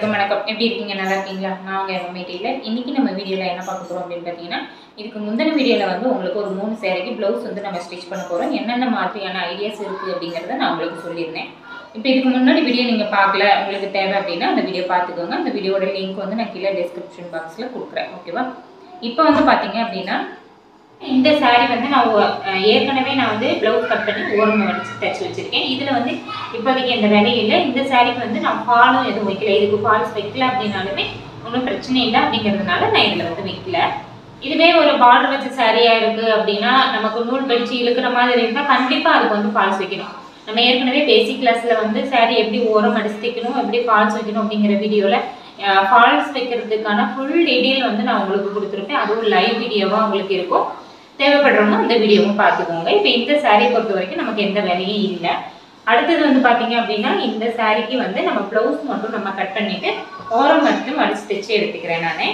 வணக்கம் எப்படி இருக்கீங்க நல்லா இருக்கீங்களா நான் உங்கள் எம்எம்ஏ டெய்லர் இன்னைக்கு நம்ம வீடியோவில் என்ன பார்க்க போகிறோம் அப்படின்னு பார்த்தீங்கன்னா இதுக்கு முந்தின வீடியோவில் வந்து உங்களுக்கு ஒரு மூணு சேரீக்கு ப்ளவுஸ் வந்து நம்ம ஸ்டிச் பண்ண போகிறோம் என்னென்ன மாதிரியான ஐடியாஸ் இருக்குது அப்படிங்கிறத நான் உங்களுக்கு சொல்லியிருந்தேன் இப்போ இதுக்கு முன்னாடி வீடியோ நீங்கள் பார்க்கல உங்களுக்கு தேவை அப்படின்னா அந்த வீடியோ பார்த்துக்கோங்க அந்த வீடியோட லிங்க் வந்து நான் கீழே டிஸ்கிரிப்ஷன் பாக்ஸில் கொடுக்குறேன் ஓகேவா இப்போ வந்து பார்த்தீங்க அப்படின்னா இந்த saree வந்து நான் ஒ- அஹ் ஏற்கனவே நான் வந்து ப்ளவுஸ் கட் பண்ணி ஓரமாக வச்சு தைச்சு வச்சிருக்கேன் இதில் வந்து இப்போதைக்கு இந்த வேலையில் இந்த சாரிக்கு வந்து நான் ஃபாலும் எதுவும் வைக்கல இதுக்கு ஃபால்ஸ் வைக்கல அப்படின்னாலுமே ஒன்றும் பிரச்சனை இல்லை அப்படிங்கிறதுனால நான் இதில் வந்து வைக்கல இதுவே ஒரு பார்டர் வச்ச சாரியாக இருக்குது அப்படின்னா நமக்கு நூல் படிச்சு இழுக்கிற மாதிரி இருந்தால் கண்டிப்பாக அதுக்கு வந்து ஃபால்ஸ் வைக்கணும் நம்ம ஏற்கனவே பேசிக் கிளாஸில் வந்து saree எப்படி ஓரம் அடிச்சு தைக்கணும் எப்படி ஃபால்ஸ் வைக்கணும் அப்படிங்கிற வீடியோவில் ஃபால்ஸ் வைக்கிறதுக்கான ஃபுல் டீட்டெயில் வந்து நான் உங்களுக்கு கொடுத்துருப்பேன் அதுவும் லைவ் வீடியோவாக உங்களுக்கு இருக்கும் தேவைப்படுறவங்க அந்த வீடியோவும் பார்த்துக்கோங்க இப்போ இந்த saree பொறுத்த வரைக்கும் நமக்கு எந்த வேலையும் இல்லை அடுத்தது வந்து பார்த்தீங்க அப்படின்னா இந்த சாரிக்கு வந்து நம்ம ப்ளவுஸ் மட்டும் நம்ம கட் பண்ணிட்டு ஓரம் மட்டும் அடிச்சு தைச்சு எடுத்துக்கிறேன் நான்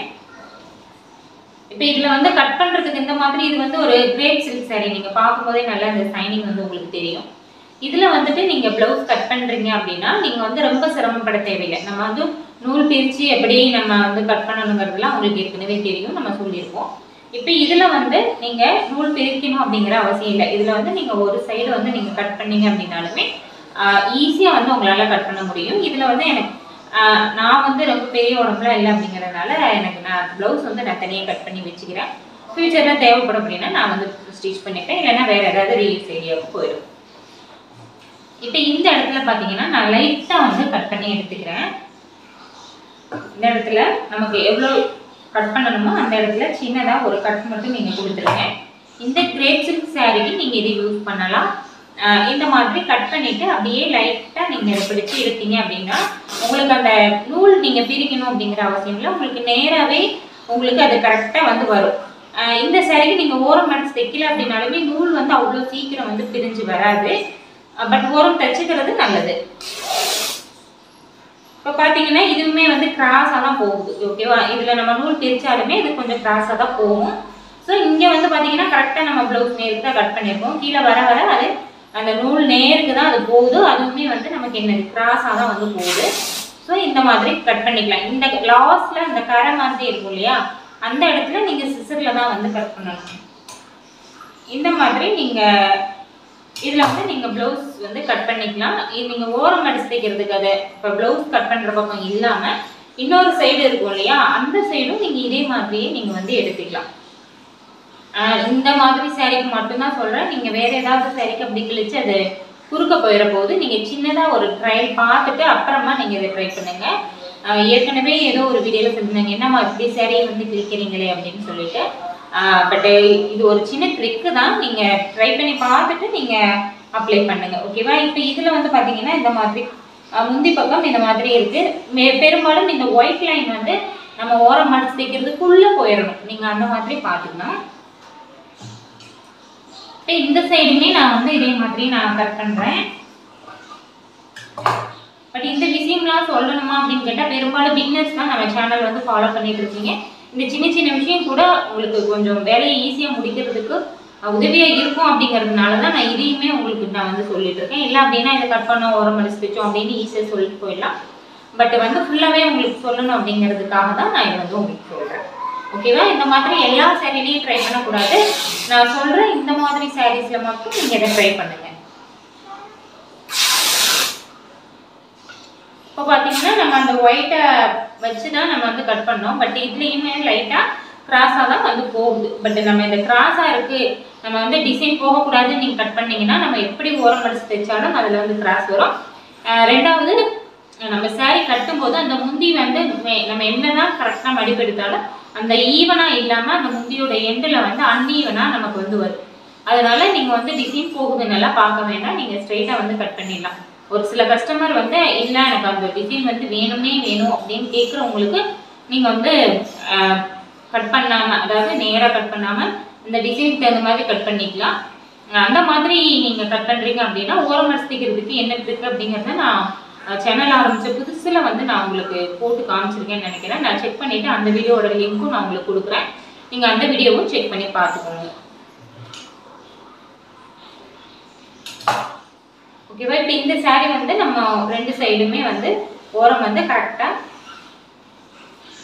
இப்போ இதில் வந்து கட் பண்ணுறதுக்கு இந்த மாதிரி இது வந்து ஒரு கிரேப் சில்க் saree நீங்கள் பார்க்கும்போதே நல்லா இந்த சைனிங் வந்து உங்களுக்கு தெரியும் இதில் வந்துட்டு நீங்கள் ப்ளவுஸ் கட் பண்ணுறீங்க அப்படின்னா நீங்கள் வந்து ரொம்ப சிரமப்பட தேவையில்லை நம்ம வந்து நூல் பிரித்து எப்படி நம்ம வந்து கட் பண்ணணுங்கிறதுலாம் உங்களுக்கு ஏற்கனவே தெரியும் நம்ம சொல்லியிருப்போம் இப்போ இதில் வந்து நீங்கள் நூல் பிரிக்கணும் அப்படிங்கிற அவசியம் இல்லை இதில் வந்து நீங்கள் ஒரு சைடு வந்து நீங்கள் கட் பண்ணீங்க அப்படின்னாலுமே ஈஸியாக வந்து உங்களால் கட் பண்ண முடியும் இதில் வந்து எனக்கு ஆஹ் நான் வந்து ரொம்ப பெரிய உடம்புல இல்லை அப்படிங்கிறதுனால எனக்கு நான் ப்ளவுஸ் வந்து நான் தனியாக கட் பண்ணி வச்சுக்கிறேன் ஃப்யூச்சரில் தேவைப்படும் அப்படின்னா நான் வந்து ஸ்டிச் பண்ணிப்பேன் இல்லைன்னா வேறு ஏதாவது ரீல்ஸ் ஏரியாவுக்கு போயிடும் இப்போ இந்த இடத்துல பார்த்தீங்கன்னா நான் லைட்டாக வந்து கட் பண்ணி எடுத்துக்கிறேன் இந்த இடத்துல நமக்கு எவ்வளோ கட் பண்ணணுமோ அந்த இடத்துல சின்னதாக ஒரு கட் மட்டும் நீங்கள் கொடுத்துருங்க இந்த கிரேப் சில்க் சாரீக்கு நீங்கள் இதை யூஸ் பண்ணலாம் ஆஹ் இந்த மாதிரி கட் பண்ணிவிட்டு அப்படியே லைட்டாக நீங்கள் இதை பிடிச்சி எடுத்தீங்க அப்படின்னா உங்களுக்கு அந்த நூல் நீங்கள் பிரிக்கணும் அப்படிங்கிற அவசியம் இல்லை உங்களுக்கு நேராகவே உங்களுக்கு அது கரெக்டாக வந்து வரும் ஆஹ் இந்த சாரீக்கு நீங்கள் ஓரம் மடிச்சு தைக்கல அப்படின்னாலுமே நூல் வந்து அவ்வளோ சீக்கிரம் வந்து பிரிஞ்சு வராது பட் ஓரம் தைச்சிக்கிறது நல்லது இப்போ பார்த்தீங்கன்னா இதுவுமே வந்து கிராஸாக தான் போகுது ஓகேவா இதில் நம்ம நூல் பிரிச்சாலுமே இது கொஞ்சம் கிராஸாக தான் போகும் ஸோ இங்கே வந்து பார்த்தீங்கன்னா கரெக்டாக நம்ம ப்ளவுஸ் நேருக்கு தான் கட் பண்ணியிருக்கோம் கீழே வர வர அது அந்த நூல் நேருக்கு தான் அது போகுது அதுவுமே வந்து நமக்கு என்னது கிராஸாக தான் வந்து போகுது ஸோ இந்த மாதிரி கட் பண்ணிக்கலாம் இந்த லாஸ்ட்ல இந்த கரை மாதிரி இருக்கும் இல்லையா அந்த இடத்துல நீங்கள் சிசரில் தான் வந்து கட் பண்ணணும் இந்த மாதிரி நீங்கள் இதில் வந்து நீங்கள் ப்ளவுஸ் வந்து கட் பண்ணிக்கலாம் இது நீங்கள் ஓரம் அடிச்சு தைக்கிறதுக்கு அதை இப்போ ப்ளவுஸ் கட் பண்ணுற பக்கம் இல்லாமல் இன்னொரு சைடு இருக்கும் இல்லையா அந்த சைடும் நீங்கள் இதே மாதிரியே நீங்கள் வந்து எடுத்துக்கலாம் ஆஹ் இந்த மாதிரி சாரீக்கு மட்டும்தான் சொல்கிறேன் நீங்கள் வேறு ஏதாவது சாரீக்கு அப்படி கிழிச்சு அது குறுக்க போயிட போது நீங்கள் சின்னதாக ஒரு ட்ரையல் பார்த்துட்டு அப்புறமா நீங்கள் இதை ட்ரை பண்ணுங்கள் ஆஹ் ஏற்கனவே ஏதோ ஒரு வீடியோவில் சொல்லியிருந்தாங்க என்னம்மா இப்படி சாரியை வந்து கிழிக்கிறீங்களே அப்படின்னு சொல்லிட்டு பட் இது ஒரு சின்ன ட்ரிக்கு தான் நீங்கள் ட்ரை பண்ணி பார்த்துட்டு நீங்கள் அப்ளை பண்ணுங்க ஓகேவா இப்போ இதில் வந்து பார்த்தீங்கன்னா இந்த மாதிரி ஆஹ் முந்தி பக்கம் இந்த மாதிரி இருக்கு மே- பெரும்பாலும் இந்த ஒயிட் லைன் வந்து நம்ம ஓரம் மடிச்சு தைக்கிறதுக்குள்ளே போயிடணும் நீங்கள் அந்த மாதிரி பார்த்துக்கணும் இப்போ இந்த சைடுமே நான் வந்து இதே மாதிரி நான் கட் பண்ணுறேன் பட் இந்த விஷயம்லாம் சொல்லணுமா அப்படின்னு கேட்டால் பெரும்பாலும் பிக்னஸ் தான் நம்ம சேனல் வந்து ஃபாலோ பண்ணிட்டு இருக்கீங்க இந்த சின்ன சின்ன விஷயம் கூட உங்களுக்கு கொஞ்சம் வேலையை ஈஸியாக முடிக்கிறதுக்கு உதவியாக இருக்கும் அப்படிங்கிறதுனால தான் நான் இதையுமே உங்களுக்கு நான் வந்து சொல்லிட்டு இருக்கேன் இல்லை அப்படின்னா இதை கட் பண்ண ஓரம் அடிச்சு வச்சோம் அப்படின்னு ஈஸியாக சொல்லிட்டு போயிடலாம் பட் வந்து ஃபுல்லாகவே உங்களுக்கு சொல்லணும் அப்படிங்கிறதுக்காக தான் நான் இதை வந்து உங்களுக்கு சொல்கிறேன் ஓகேவா இந்த மாதிரி எல்லா சாரிலையும் ட்ரை பண்ணக்கூடாது நான் சொல்கிறேன் இந்த மாதிரி சாரீஸில் மட்டும் நீங்கள் இதை ட்ரை பண்ணுங்கள் இப்போ பார்த்தீங்கன்னா நம்ம அந்த ஒயிட்டை வச்சு தான் நம்ம வந்து கட் பண்ணோம் பட் இதுலேயுமே லைட்டாக கிராஸாக தான் வந்து போகுது பட் நம்ம இந்த கிராஸாக இருக்குது நம்ம வந்து டிசைன் போகக்கூடாதுன்னு நீங்கள் கட் பண்ணீங்கன்னா நம்ம எப்படி ஓரம் அடிச்சு தைச்சாலும் அதில் வந்து கிராஸ் வரும் ஆஹ் ரெண்டாவது நம்ம saree கட்டும்போது அந்த முந்தி வந்து மே- நம்ம என்னதான் கரெக்டாக மடிப்பெடுத்தாலும் அந்த ஈவனாக இல்லாமல் அந்த முந்தியோட எண்டில் வந்து அன்ஈவனாக நமக்கு வந்து வரும் அதனால நீங்கள் வந்து டிசைன் போகுதுன்னெல்லாம் பார்க்க வேண்டாம் நீங்கள் ஸ்ட்ரைட்டாக வந்து கட் பண்ணிடலாம் ஒரு சில கஸ்டமர் வந்து இல்லை எனக்கு அந்த டிசைன் வந்து வேணுமே வேணும் அப்படின்னு கேட்குறவங்களுக்கு நீங்கள் வந்து கட் பண்ணாமல் அதாவது நேராக கட் பண்ணாமல் இந்த டிசைனுக்கு தகுந்த மாதிரி கட் பண்ணிக்கலாம் அஹ் அந்த மாதிரி நீங்கள் கட் பண்ணுறீங்க அப்படின்னா ஓரம் அடிச்சுக்கிறதுக்கு என்ன ட்ரிக் அப்படிங்கிறத நான் சேனல் ஆரம்பித்த புதுசில் வந்து நான் உங்களுக்கு போட்டு காமிச்சிருக்கேன்னு நினைக்கிறேன் நான் செக் பண்ணிவிட்டு அந்த வீடியோவோட லிங்க்கும் நான் உங்களுக்கு கொடுக்குறேன் நீங்கள் அந்த வீடியோவும் செக் பண்ணி பார்த்துக்கோங்க ஓகேவா இப்போ இந்த saree வந்து நம்ம ரெண்டு சைடுமே வந்து ஓரம் வந்து கரெக்டாக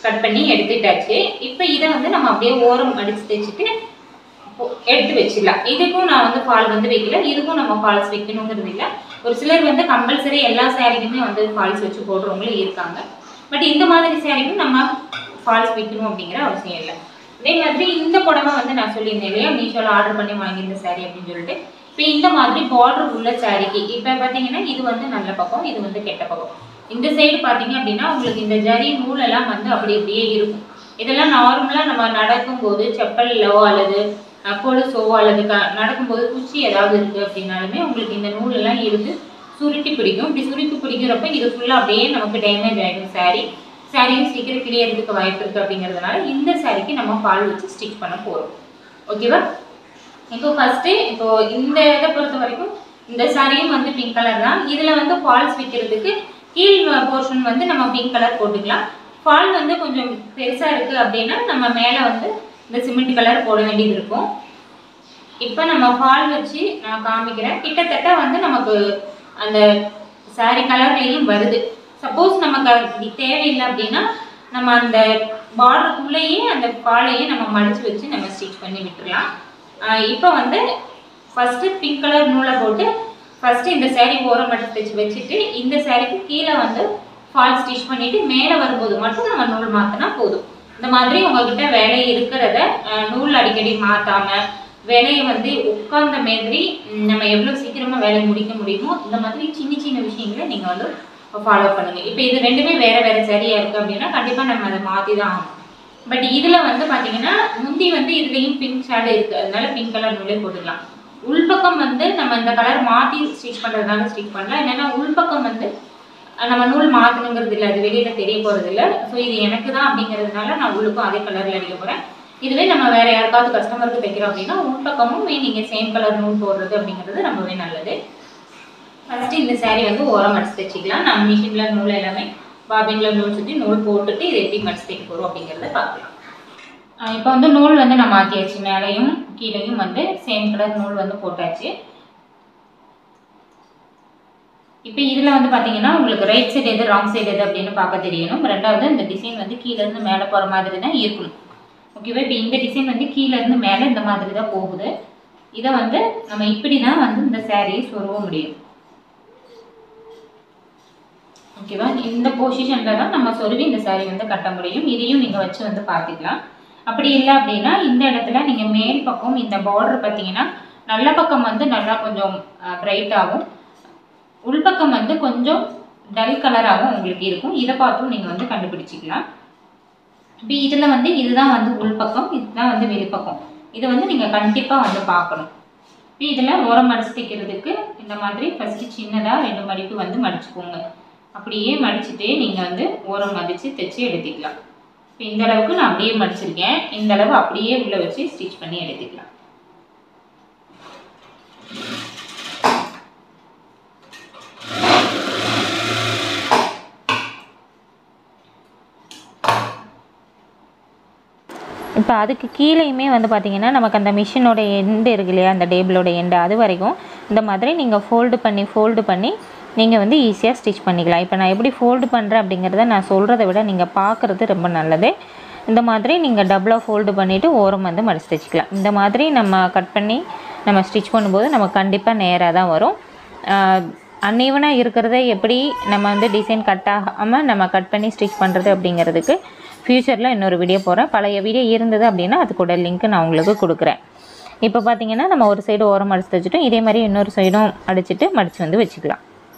கட் பண்ணி எடுத்துட்டாச்சு இப்போ இதை வந்து நம்ம அப்படியே ஓரம் அடித்து தைச்சிட்டு இப்போ எடுத்து வச்சிடலாம் இதுக்கும் நான் வந்து ஃபால் வந்து வைக்கல இதுக்கும் நம்ம ஃபால்ஸ் வைக்கணுங்கிறது இல்லை ஒரு சிலர் வந்து கம்பல்சரி எல்லா சாரிக்குமே வந்து ஃபால்ஸ் வச்சு போடுறவங்களும் இருக்காங்க பட் இந்த மாதிரி சாரிக்கும் நம்ம ஃபால்ஸ் வைக்கணும் அப்படிங்கிற அவசியம் இல்லை அதே மாதிரி இந்த புடவை வந்து நான் சொல்லியிருந்தேன் இல்லையா மீஷோவில் ஆர்டர் பண்ணி வாங்கியிருந்த சாரி அப்படின்னு சொல்லிட்டு இப்போ இந்த மாதிரி பார்டர் உள்ள சாரிக்கு இப்போ பார்த்தீங்கன்னா இது வந்து நல்ல பக்கம் இது வந்து கெட்ட பக்கம் இந்த சைடு பார்த்தீங்க அப்படின்னா உங்களுக்கு இந்த ஜரி நூலெல்லாம் வந்து அப்படி அப்படியே இருக்கும் இதெல்லாம் நார்மலாக நம்ம நடக்கும்போது செப்பல்லோ அல்லது அஹ், கொலுசோ அல்லது க நடக்கும்போது குச்சி ஏதாவது இருக்குது அப்படின்னாலுமே உங்களுக்கு இந்த நூலெல்லாம் இருந்து சுருட்டி பிடிக்கும் இப்படி சுருட்டி பிடிக்கிறப்ப இது ஃபுல்லாக அப்படியே நமக்கு டேமேஜ் ஆகிடும் saree சாரியும் சீக்கிரம் கிளியறதுக்கு வாய்ப்பு இருக்குது அப்படிங்கிறதுனால இந்த சாரிக்கு நம்ம ஃபால் வச்சு ஸ்டிச் பண்ண போகிறோம் ஓகேவா இப்போ ஃபஸ்ட்டு இப்போ இந்த இதை பொறுத்த வரைக்கும் இந்த சாரியும் வந்து பிங்க் கலர் தான் இதில் வந்து ஃபால்ஸ் வைக்கிறதுக்கு கீழ் போர்ஷன் வந்து நம்ம பிங்க் கலர் போட்டுக்கலாம் ஃபால் வந்து கொஞ்சம் பெருசாக இருக்குது அப்படின்னா நம்ம மேலே வந்து இந்த சிமெண்ட் கலர் போட வேண்டியது இருக்கும் இப்போ நம்ம ஃபால் வச்சு நான் காமிக்கிறேன் கிட்டத்தட்ட வந்து நமக்கு அந்த saree கலர்லேயும் வருது சப்போஸ் நமக்கு அப்படி தேவையில்லை அப்படின்னா நம்ம அந்த பார்டருக்குள்ளேயே அந்த ஃபாலையே நம்ம மடிச்சு வச்சு நம்ம ஸ்டிச் பண்ணி விட்டுறலாம் இப்போ வந்து ஃபஸ்ட்டு பிங்க் கலர் நூலை போட்டு ஃபஸ்ட்டு இந்த saree ஓரம் மடிச்சு வச்சு வச்சுட்டு இந்த சாரிக்கு கீழே வந்து ஃபால் ஸ்டிச் பண்ணிட்டு மேலே வரும்போது மட்டும் நம்ம நூல் மாற்றினா போதும் இந்த மாதிரி உங்ககிட்ட வேலை இருக்கிறத அஹ், நூல் அடிக்கடி மாற்றாம வேலையை வந்து உட்கார்ந்த மாதிரி ம், நம்ம எவ்வளோ சீக்கிரமாக வேலையை முடிக்க முடியுமோ இந்த மாதிரி சின்ன சின்ன விஷயங்களை நீங்கள் வந்து ஃபாலோ பண்ணுங்க இப்போ இது ரெண்டுமே வேற வேற சரியா இருக்கு அப்படின்னா கண்டிப்பாக நம்ம அதை மாற்றி தான் ஆகணும் பட் இதில் வந்து பார்த்தீங்கன்னா முந்தி வந்து இதுலேயும் பிங்க் ஷேடு இருக்குது அதனால பிங்க் கலர் நூலே போட்டுக்கலாம் உள்பக்கம் வந்து நம்ம இந்த கலர் மாற்றி ஸ்டிச் பண்ணுறதுனால ஸ்டிச் பண்ணலாம் என்னென்னா உள்பக்கம் வந்து அஹ், நம்ம நூல் மாற்றணுங்கிறது இல்லை அது வெளியில் தெரிய போகிறது இல்லை ஸோ இது எனக்கு தான் அப்படிங்கிறதுனால நான் உள்ளுக்கும் அதே கலரில் அடிக்க போகிறேன் இதுவே நம்ம வேற யாருக்காவது கஸ்டமருக்கு தைக்கிறோம் அப்படின்னா உள்பக்கமும் நீங்கள் சேம் கலர் நூல் போடுறது அப்படிங்கிறது ரொம்பவே நல்லது ஃபஸ்ட்டு இந்த saree வந்து ஓரம் மடிச்சு தைச்சிக்கலாம் நம்ம மிஷினில் நூல் எல்லாமே பாபினில் நூல் சுற்றி நூல் போட்டுட்டு இதை எப்படி மடிச்சு தைக்க போகிறோம் அப்படிங்கிறத பார்க்கலாம் இப்போ வந்து நூல் வந்து நான் மாற்றியாச்சு மேலேயும் கீழேயும் வந்து சேம் கலர் நூல் வந்து போட்டாச்சு இப்போ இதில் வந்து பார்த்தீங்கன்னா உங்களுக்கு ரைட் சைடு எது ராங் சைடு எது அப்படின்னு பார்க்க தெரியணும் ரெண்டாவது இந்த டிசைன் வந்து கீழ இருந்து மேலே போகிற மாதிரி தான் இருக்கணும் ஓகேவா இப்போ இந்த டிசைன் வந்து கீழ இருந்து மேலே இந்த மாதிரி தான் போகுது இதை வந்து நம்ம இப்படி தான் வந்து இந்த சாரியை சொருவ முடியும் ஓகேவா இந்த பொசிஷனில் தான் நம்ம சொருவி இந்த saree வந்து கட்ட முடியும் இதையும் நீங்கள் வச்சு வந்து பார்த்துக்கலாம் அப்படி இல்லை அப்படின்னா இந்த இடத்துல நீங்கள் மேல் பக்கம் இந்த பார்டர் பார்த்தீங்கன்னா நல்ல பக்கம் வந்து நல்லா கொஞ்சம் பிரைட்டாகவும் உள்பக்கம் வந்து கொஞ்சம் டல் கலராகவும் உங்களுக்கு இருக்கும் இதை பார்த்தும் நீங்கள் வந்து கண்டுபிடிச்சிக்கலாம் இப்போ இதில் வந்து இதுதான் வந்து உள்பக்கம் இதுதான் வந்து வெளிப்பக்கம் இதை வந்து நீங்கள் கண்டிப்பாக வந்து பார்க்கணும் இப்போ இதில் ஓரம் மடிச்சு தைக்கிறதுக்கு இந்த மாதிரி ஃபஸ்ட்டு சின்னதாக ரெண்டு மடிப்பு வந்து மடிச்சுக்கோங்க அப்படியே மடிச்சுட்டே நீங்கள் வந்து ஓரம் மடித்து தைச்சு எடுத்துக்கலாம் இப்போ இந்த அளவுக்கு நான் அப்படியே மடிச்சிருக்கேன் இந்த அளவு அப்படியே உள்ளே வச்சு ஸ்டிச் பண்ணி எடுத்துக்கலாம் இப்போ அதுக்கு கீழேயுமே வந்து பார்த்தீங்கன்னா நமக்கு அந்த மிஷினோட எண்டு இருக்கு இல்லையா அந்த டேபிளோட எண்டு அது வரைக்கும் இந்த மாதிரி நீங்கள் ஃபோல்டு பண்ணி ஃபோல்டு பண்ணி நீங்கள் வந்து ஈஸியாக ஸ்டிச் பண்ணிக்கலாம் இப்போ நான் எப்படி ஃபோல்டு பண்ணுறேன் அப்படிங்கிறத நான் சொல்கிறத விட நீங்கள் பார்க்குறது ரொம்ப நல்லது இந்த மாதிரி நீங்கள் டபுளாக ஃபோல்டு பண்ணிவிட்டு ஓரம் வந்து மடிச்சு தைச்சிக்கலாம் இந்த மாதிரி நம்ம கட் பண்ணி நம்ம ஸ்டிச் பண்ணும்போது நமக்கு கண்டிப்பாக நேராக தான் வரும் அன்ஈவனாக இருக்கிறத எப்படி நம்ம வந்து டிசைன் கட் ஆகாமல் நம்ம கட் பண்ணி ஸ்டிச் பண்ணுறது அப்படிங்கிறதுக்கு ஃப்யூச்சரில் இன்னொரு வீடியோ போகிறேன் பழைய வீடியோ இருந்தது அப்படின்னா அது கூட லிங்க் நான் உங்களுக்கு கொடுக்குறேன் இப்போ பார்த்தீங்கன்னா நம்ம ஒரு சைடு ஓரம் அடிச்சு தைச்சிட்டோம் இதே மாதிரி இன்னொரு சைடும் அடிச்சுட்டு மடித்து வந்து வச்சுக்கலாம்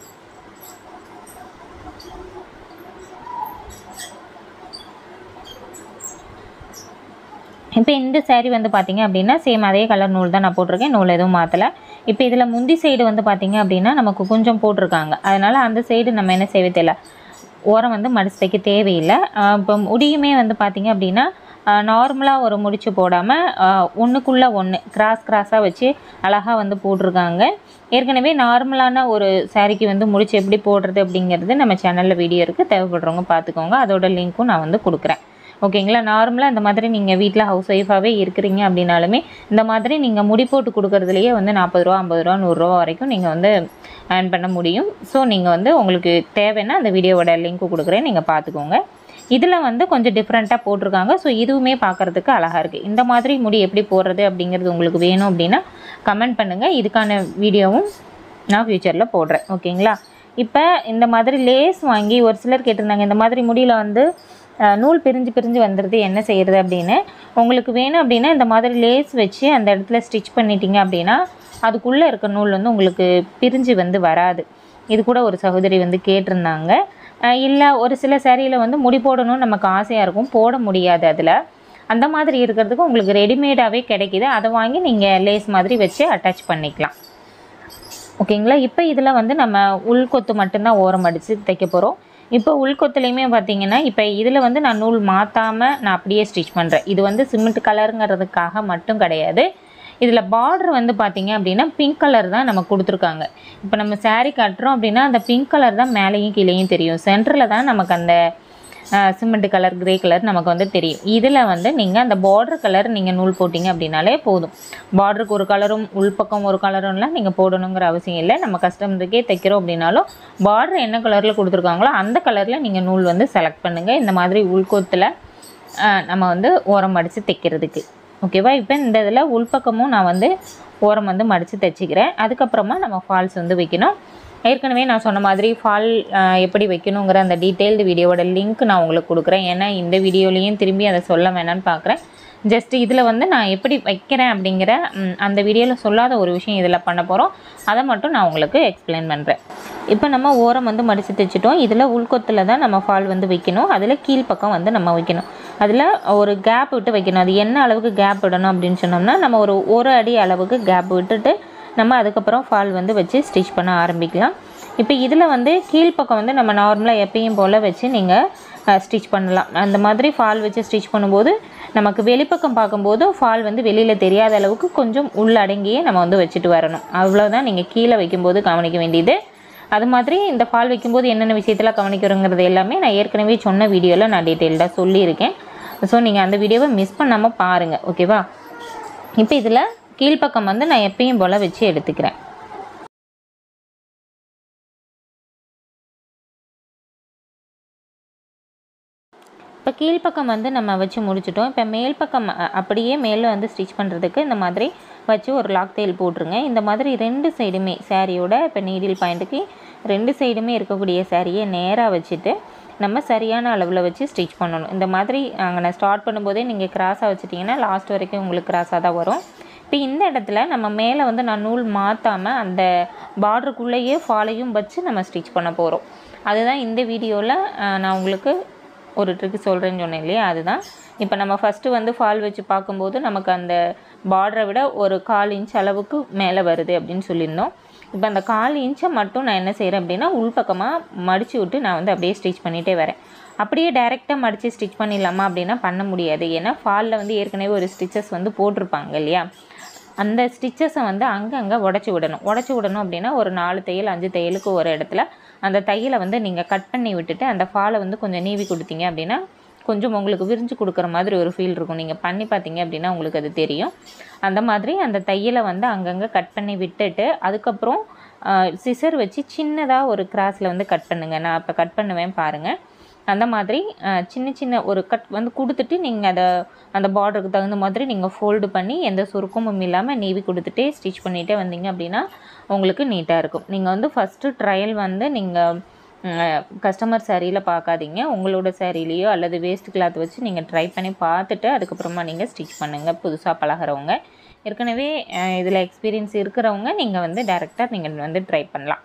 இப்போ இந்த saree வந்து பார்த்தீங்க அப்படின்னா சேம் அதே கலர் நூல் தான் நான் போட்டிருக்கேன் நூல் எதுவும் மாற்றலை இப்போ இதில் முந்தி சைடு வந்து பார்த்தீங்க அப்படின்னா நமக்கு கொஞ்சம் போட்டிருக்காங்க அதனால் அந்த சைடு நம்ம என்ன செய்ய தேவையில்ல ஓரம் வந்து மடிச்சு தைக்க தேவையில்லை ஆஹ் இப்போ முடியுமே வந்து பார்த்தீங்க அப்படின்னா நார்மலாக ஒரு முடிச்சு போடாமல் ஒன்றுக்குள்ளே ஒன்று கிராஸ் கிராஸாக வச்சு அழகாக வந்து போட்டிருக்காங்க ஏற்கனவே நார்மலான ஒரு சாரிக்கு வந்து முடிச்சு எப்படி போடுறது அப்படிங்கிறது நம்ம சேனலில் வீடியோ இருக்குது தேவைப்படுறவங்க பார்த்துக்கோங்க அதோட லிங்க்கும் நான் வந்து கொடுக்குறேன் ஓகேங்களா நார்மலாக இந்த மாதிரி நீங்கள் வீட்டில் ஹவுஸ் ஒய்ஃபாகவே இருக்கிறீங்க அப்படின்னாலுமே இந்த மாதிரி நீங்கள் முடி போட்டு கொடுக்குறதுலையே வந்து நாற்பது ரூபா ஐம்பது ரூபா நூறுரூவா வரைக்கும் நீங்கள் வந்து ஏர்ன் பண்ண முடியும் ஸோ நீங்கள் வந்து உங்களுக்கு தேவைன்னா அந்த வீடியோவோட லிங்க்கு கொடுக்குறேன் நீங்கள் பார்த்துக்கோங்க இதில் வந்து கொஞ்சம் டிஃப்ரெண்ட்டாக போட்டிருக்காங்க ஸோ இதுவுமே பார்க்குறதுக்கு அழகாக இருக்குது இந்த மாதிரி முடி எப்படி போடுறது அப்படிங்கிறது உங்களுக்கு வேணும் அப்படின்னா கமெண்ட் பண்ணுங்கள் இதுக்கான வீடியோவும் நான் ஃப்யூச்சரில் போடுறேன் ஓகேங்களா இப்போ இந்த மாதிரி லேஸ் வாங்கி ஒரு சிலர் கேட்டிருந்தாங்க இந்த மாதிரி முடியில் வந்து அஹ், நூல் பிரிஞ்சு பிரிஞ்சு வந்துடுது என்ன செய்கிறது அப்படின்னு உங்களுக்கு வேணும் அப்படின்னா இந்த மாதிரி லேஸ் வச்சு அந்த இடத்துல ஸ்டிச் பண்ணிட்டீங்க அப்படின்னா அதுக்குள்ளே இருக்க நூல் வந்து உங்களுக்கு பிரிஞ்சு வந்து வராது இது கூட ஒரு சகோதரி வந்து கேட்டிருந்தாங்க இல்லை ஒரு சில சேரீயில் வந்து முடி போடணும்னு நமக்கு ஆசையாக இருக்கும் போட முடியாது அதில் அந்த மாதிரி இருக்கிறதுக்கு உங்களுக்கு ரெடிமேடாகவே கிடைக்கிது அதை வாங்கி நீங்கள் லேஸ் மாதிரி வச்சு அட்டாச் பண்ணிக்கலாம் ஓகேங்களா இப்போ இதில் வந்து நம்ம உள்கொத்து மட்டும்தான் ஓரம் அடித்து தைக்க போகிறோம் இப்போ உள்கொத்துலேயுமே பார்த்தீங்கன்னா இப்போ இதில் வந்து நான் நூல் மாற்றாமல் நான் அப்படியே ஸ்டிச் பண்ணுறேன் இது வந்து சிமெண்ட் கலருங்கிறதுக்காக மட்டும் கிடையாது இதில் பார்டர் வந்து பார்த்தீங்க அப்படின்னா பிங்க் கலர் தான் நம்ம கொடுத்துருக்காங்க இப்போ நம்ம saree கட்டுறோம் அப்படின்னா அந்த பிங்க் கலர் தான் மேலேயும் கீழேயும் தெரியும் சென்டரில் தான் நமக்கு அந்த சிமெண்ட் கலர் கிரே கலர் நமக்கு வந்து தெரியும் இதில் வந்து நீங்கள் அந்த பார்டர் கலர் நீங்கள் நூல் போட்டிங்க அப்படின்னாலே போதும் பார்டருக்கு ஒரு கலரும் உள்பக்கம் ஒரு கலரும்லாம் நீங்கள் போடணுங்கிற அவசியம் இல்லை நம்ம கஸ்டமருக்கே தைக்கிறோம் அப்படின்னாலும் பார்டர் என்ன கலரில் கொடுத்துருக்காங்களோ அந்த கலரில் நீங்கள் நூல் வந்து செலக்ட் பண்ணுங்கள் இந்த மாதிரி உள்கோத்தில் நம்ம வந்து ஓரம் அடித்து தைக்கிறதுக்கு ஓகேவா இப்போ இந்த இதில் உள்பக்கமும் நான் வந்து ஓரம் வந்து மடித்து தைச்சிக்கிறேன் அதுக்கப்புறமா நம்ம ஃபால்ஸ் வந்து வைக்கணும் ஏற்கனவே நான் சொன்ன மாதிரி ஃபால் எப்படி வைக்கணுங்கிற அந்த டீட்டெயில்டு வீடியோவோட லிங்க் நான் உங்களுக்கு கொடுக்குறேன் ஏன்னா இந்த வீடியோலையும் திரும்பி அதை சொல்ல வேணான்னு பார்க்குறேன் ஜஸ்ட் இதில் வந்து நான் எப்படி வைக்கிறேன் அப்படிங்கிற ம், அந்த வீடியோவில் சொல்லாத ஒரு விஷயம் இதில் பண்ண போகிறோம் அதை மட்டும் நான் உங்களுக்கு எக்ஸ்பிளைன் பண்ணுறேன் இப்போ நம்ம ஓரம் வந்து மடித்து தைச்சிட்டோம் இதில் உள்கொத்தில் தான் நம்ம ஃபால் வந்து வைக்கணும் அதில் கீழ்ப்பக்கம் வந்து நம்ம வைக்கணும் அதில் ஒரு கேப் விட்டு வைக்கணும் அது என்ன அளவுக்கு கேப் விடணும் அப்படின்னு சொன்னோம்னா நம்ம ஒரு ஒரு அடி அளவுக்கு கேப் விட்டுட்டு நம்ம அதுக்கப்புறம் ஃபால் வந்து வச்சு ஸ்டிச் பண்ண ஆரம்பிக்கலாம் இப்போ இதில் வந்து கீழ்ப்பக்கம் வந்து நம்ம நார்மலாக எப்பயும் போல் வச்சு நீங்கள் ஸ்டிச் பண்ணலாம் அந்த மாதிரி ஃபால் வச்சு ஸ்டிச் பண்ணும்போது நமக்கு வெளிப்பக்கம் பார்க்கும்போது ஃபால் வந்து வெளியில் தெரியாத அளவுக்கு கொஞ்சம் உள்ளடங்கியே நம்ம வந்து வச்சுட்டு வரணும் அவ்வளோதான் நீங்கள் கீழே வைக்கும்போது கவனிக்க வேண்டியது அது மாதிரி இந்த ஃபால் வைக்கும்போது என்னென்ன விஷயத்தில் கவனிக்கிறோங்கிறது எல்லாமே நான் ஏற்கனவே சொன்ன வீடியோவில் நான் டீட்டெயில்டாக சொல்லியிருக்கேன் ஸோ நீங்கள் அந்த வீடியோவை மிஸ் பண்ணாமல் பாருங்கள் ஓகேவா இப்போ இதில் கீழ்ப்பக்கம் வந்து நான் எப்பயும் போல் வச்சு எடுத்துக்கிறேன் இப்போ கீழ்ப்பக்கம் வந்து நம்ம வச்சு முடிச்சிட்டோம் இப்போ மேல் பக்கம் அ- அப்படியே மேலே வந்து ஸ்டிச் பண்ணுறதுக்கு இந்த மாதிரி வச்சு ஒரு லாக் தையல் போட்டுருங்க இந்த மாதிரி ரெண்டு சைடுமே சாரியோட இப்போ நீடில் பாயிண்ட்டுக்கு ரெண்டு சைடுமே இருக்கக்கூடிய சாரியை நேராக வச்சுட்டு நம்ம சரியான அளவில் வச்சு ஸ்டிச் பண்ணணும் இந்த மாதிரி அங்கே நான் ஸ்டார்ட் பண்ணும்போதே நீங்கள் கிராஸாக வச்சுட்டிங்கன்னா லாஸ்ட் வரைக்கும் உங்களுக்கு கிராஸாக தான் வரும் இப்போ இந்த இடத்துல நம்ம மேலே வந்து நான் நூல் மாற்றாமல் அந்த பார்டருக்குள்ளேயே ஃபாலையும் வச்சு நம்ம ஸ்டிச் பண்ண போகிறோம் அதுதான் இந்த வீடியோவில் நான் உங்களுக்கு ஒரு ட்ரிக்கு சொல்கிறேன்னு சொன்னேன் இல்லையா அதுதான் இப்போ நம்ம ஃபஸ்ட்டு வந்து ஃபால் வச்சு பார்க்கும்போது நமக்கு அந்த பார்டரை விட ஒரு கால் இன்ச் அளவுக்கு மேலே வருது அப்படின்னு சொல்லியிருந்தோம் இப்போ அந்த கால் இன்ச்சை மட்டும் நான் என்ன செய்கிறேன் அப்படின்னா உள்பக்கமாக மடித்து விட்டு நான் வந்து அப்படியே ஸ்டிச் பண்ணிகிட்டே வரேன் அப்படியே டைரெக்டாக மடித்து ஸ்டிச் பண்ணிடலாமா அப்படின்னா பண்ண முடியாது ஏன்னா ஃபாலில் வந்து ஏற்கனவே ஒரு ஸ்டிச்சஸ் வந்து போட்டிருப்பாங்க இல்லையா அந்த ஸ்டிச்சஸை வந்து அங்கங்கே உடச்சி விடணும் உடச்சி விடணும் அப்படின்னா ஒரு நாலு தையல் அஞ்சு தையலுக்கு ஒரு இடத்துல அந்த தையலை வந்து நீங்கள் கட் பண்ணி விட்டுட்டு அந்த ஃபாலை வந்து கொஞ்சம் நீவி கொடுத்தீங்க அப்படின்னா கொஞ்சம் உங்களுக்கு விரிஞ்சு கொடுக்குற மாதிரி ஒரு ஃபீல் இருக்கும் நீங்கள் பண்ணி பார்த்தீங்க அப்படின்னா உங்களுக்கு அது தெரியும் அந்த மாதிரி அந்த தையலை வந்து அங்கங்கே கட் பண்ணி விட்டுட்டு அதுக்கப்புறம் சிசர் வச்சு சின்னதாக ஒரு கிராஸில் வந்து கட் பண்ணுங்கள் நான் இப்போ கட் பண்ணுவேன் பாருங்கள் அந்த மாதிரி அஹ், சின்ன சின்ன ஒரு கட் வந்து கொடுத்துட்டு நீங்கள் அதை அந்த பார்டருக்கு தகுந்த மாதிரி நீங்கள் ஃபோல்டு பண்ணி எந்த சுருக்கமும் இல்லாமல் நீவி கொடுத்துட்டே ஸ்டிச் பண்ணிகிட்டே வந்தீங்க அப்படின்னா உங்களுக்கு நீட்டாக இருக்கும் நீங்கள் வந்து ஃபஸ்ட்டு ட்ரையல் வந்து நீங்கள் கஸ்டமர் சாரியில் பார்க்காதீங்க உங்களோட சாரிலேயோ அல்லது வேஸ்ட் கிளாத் வச்சு நீங்கள் ட்ரை பண்ணி பார்த்துட்டு அதுக்கப்புறமா நீங்கள் ஸ்டிச் பண்ணுங்கள் புதுசாக பழகுறவங்க ஏற்கனவே இதில் எக்ஸ்பீரியன்ஸ் இருக்கிறவங்க நீங்கள் வந்து டேரெக்டாக நீங்கள் வந்து ட்ரை பண்ணலாம்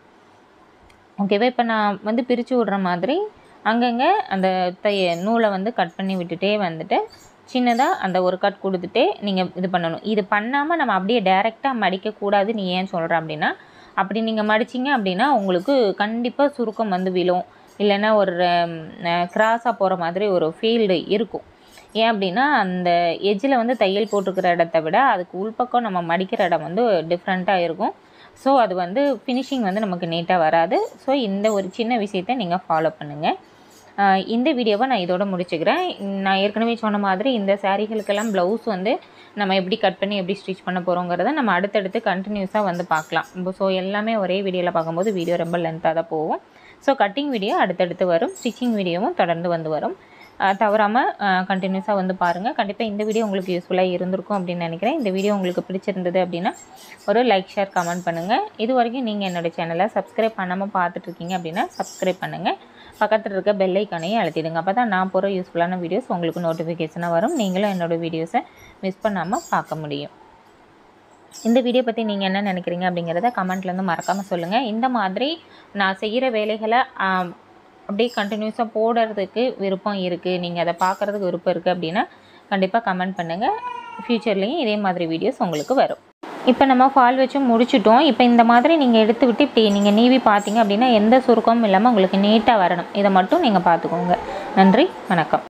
ஓகேவா இப்போ நான் வந்து பிரித்து விடுற மாதிரி அங்கங்கே அந்த தைய நூலை வந்து கட் பண்ணி விட்டுட்டே வந்துட்டு சின்னதாக அந்த ஒரு கட் கொடுத்துட்டே நீங்கள் இது பண்ணணும் இது பண்ணாமல் நம்ம அப்படியே டைரெக்டாக மடிக்கக்கூடாதுன்னு ஏன் சொல்கிறேன் அப்படின்னா அப்படி நீங்கள் மடிச்சிங்க அப்படின்னா உங்களுக்கு கண்டிப்பாக சுருக்கம் வந்து விழும் இல்லைன்னா ஒரு கிராஸாக போகிற மாதிரி ஒரு ஃபீல்டு இருக்கும் ஏன் அப்படின்னா அந்த எஜ்ஜில் வந்து தையல் போட்டிருக்கிற இடத்த விட அதுக்கு உள்பக்கம் நம்ம மடிக்கிற இடம் வந்து டிஃப்ரெண்ட்டாக இருக்கும் ஸோ அது வந்து ஃபினிஷிங் வந்து நமக்கு நீட்டாக வராது ஸோ இந்த ஒரு சின்ன விஷயத்தை நீங்கள் ஃபாலோ பண்ணுங்கள் ஆஹ் இந்த வீடியோவை நான் இதோட முடிச்சுக்கிறேன் நான் ஏற்கனவே சொன்ன மாதிரி இந்த சாரீகளுக்கெல்லாம் ப்ளவுஸ் வந்து நம்ம எப்படி கட் பண்ணி எப்படி ஸ்டிச் பண்ண போகிறோங்கிறத நம்ம அடுத்தடுத்து கண்டினியூஸாக வந்து பார்க்கலாம் ஸோ எல்லாமே ஒரே வீடியோவில் பார்க்கும்போது வீடியோ ரொம்ப லென்த்தாக தான் போகும் ஸோ கட்டிங் வீடியோ அடுத்தடுத்து வரும் ஸ்டிச்சிங் வீடியோவும் தொடர்ந்து வந்து வரும் தவறாமல் கண்டினியூஸாக வந்து பாருங்கள் கண்டிப்பாக இந்த வீடியோ உங்களுக்கு யூஸ்ஃபுல்லாக இருந்திருக்கும் அப்படின்னு நினைக்கிறேன் இந்த வீடியோ உங்களுக்கு பிடிச்சிருந்தது அப்படின்னா ஒரு லைக் ஷேர் கமெண்ட் பண்ணுங்கள் இது வரைக்கும் நீங்கள் என்னோடய சேனலை சப்ஸ்கிரைப் பண்ணாமல் பார்த்துட்ருக்கீங்க அப்படின்னா சப்ஸ்கிரைப் பண்ணுங்கள் பக்கத்தில் இருக்க பெல் ஐக்கானையும் அழுத்திடுங்க அப்போ தான் நான் போகிற யூஸ்ஃபுல்லான வீடியோஸ் உங்களுக்கு நோட்டிஃபிகேஷனாக வரும் நீங்களும் என்னோடய வீடியோஸை மிஸ் பண்ணாமல் பார்க்க முடியும் இந்த வீடியோ பற்றி நீங்கள் என்ன நினைக்கிறீங்க அப்படிங்கிறத கமெண்ட்லேருந்து மறக்காமல் சொல்லுங்கள் இந்த மாதிரி நான் செய்கிற வேலைகளை ஆம், அப்படியே கண்டினியூஸாக போடுறதுக்கு விருப்பம் இருக்குது நீங்கள் அதை பார்க்குறதுக்கு விருப்பம் இருக்குது அப்படின்னா கண்டிப்பாக கமெண்ட் பண்ணுங்கள் ஃப்யூச்சர்லேயும் இதே மாதிரி வீடியோஸ் உங்களுக்கு வரும் இப்போ நம்ம ஃபால் வச்சு முடிச்சிட்டோம் இப்போ இந்த மாதிரி நீங்கள் எடுத்து விட்டு இப்படி நீங்கள் நீவி பார்த்தீங்க அப்படின்னா எந்த சுருக்கமும் இல்லாமல் உங்களுக்கு நீட்டாக வரணும் இதை மட்டும் நீங்கள் பார்த்துக்கோங்க நன்றி வணக்கம்